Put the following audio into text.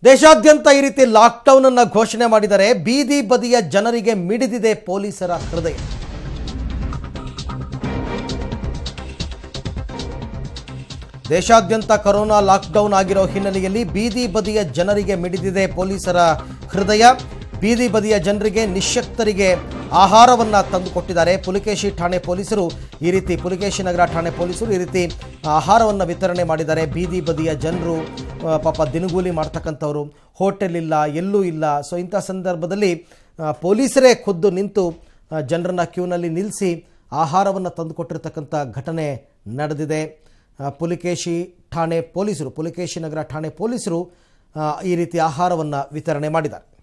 ದೇಶಾದ್ಯಂತ ಈ ರೀತಿ ಲಾಕ್ಡೌನ್ ಅನ್ನ ಘೋಷಣೆ ಮಾಡಿದರೆ ಬೀದಿ ಬದಿಯ ಜನರಿಗೆ ಮಿಡಿದಿದೆ ಪೊಲೀಸರ ಹೃದಯ ದೇಶಾದ್ಯಂತ ಕೊರೋನಾ ಲಾಕ್ಡೌನ್ ಆಗಿರೋ ಹಿನ್ನೆಲೆಯಲ್ಲಿ ಬೀದಿ ಬದಿಯ ಜನರಿಗೆ ಮಿಡಿದಿದೆ ಪೊಲೀಸರ ಹೃದಯ ಬೀದಿ ಬದಿಯ ಜನರಿಗೆ ನಿಶ್ಶಕ್ತರಿಗೆ ಆಹಾರವನ್ನು ತಂದುಕೊಟ್ಟಿದ್ದಾರೆ ಪುಲಿಕೇಶಿ ಠಾಣೆ ಪೊಲೀಸರು ಈ ರೀತಿ ಪುಲಿಕೇಶಿ ನಗರ ಠಾಣೆ ಪೊಲೀಸರು ಈ ರೀತಿ ಆಹಾರವನ್ನು ವಿತರಣೆ ಮಾಡಿದ್ದಾರೆ ಬೀದಿ ಬದಿಯ ಜನರು ಆ, ಪಾಪ ದಿನಗೂಲಿ ಮಾಡ್ತಕ್ಕಂಥವ್ರು ಹೋಟೆಲ್ ಇಲ್ಲ ಎಲ್ಲೂ ಇಲ್ಲ ಸೊ ಇಂಥ ಸಂದರ್ಭದಲ್ಲಿ ಆ, ಪೊಲೀಸರೇ ಖುದ್ದು ನಿಂತು ಆ, ಜನರನ್ನ ಕ್ಯೂನಲ್ಲಿ ನಿಲ್ಲಿಸಿ ಆಹಾರವನ್ನು ತಂದುಕೊಟ್ಟಿರ್ತಕ್ಕಂಥ ಘಟನೆ ನಡೆದಿದೆ ಆ, ಪುಲಿಕೇಶಿ ಠಾಣೆ ಪೊಲೀಸರು ಪುಲಿಕೇಶಿ ನಗರ ಠಾಣೆ ಪೊಲೀಸರು ಆ, ಈ ರೀತಿ ಆಹಾರವನ್ನು ವಿತರಣೆ ಮಾಡಿದ್ದಾರೆ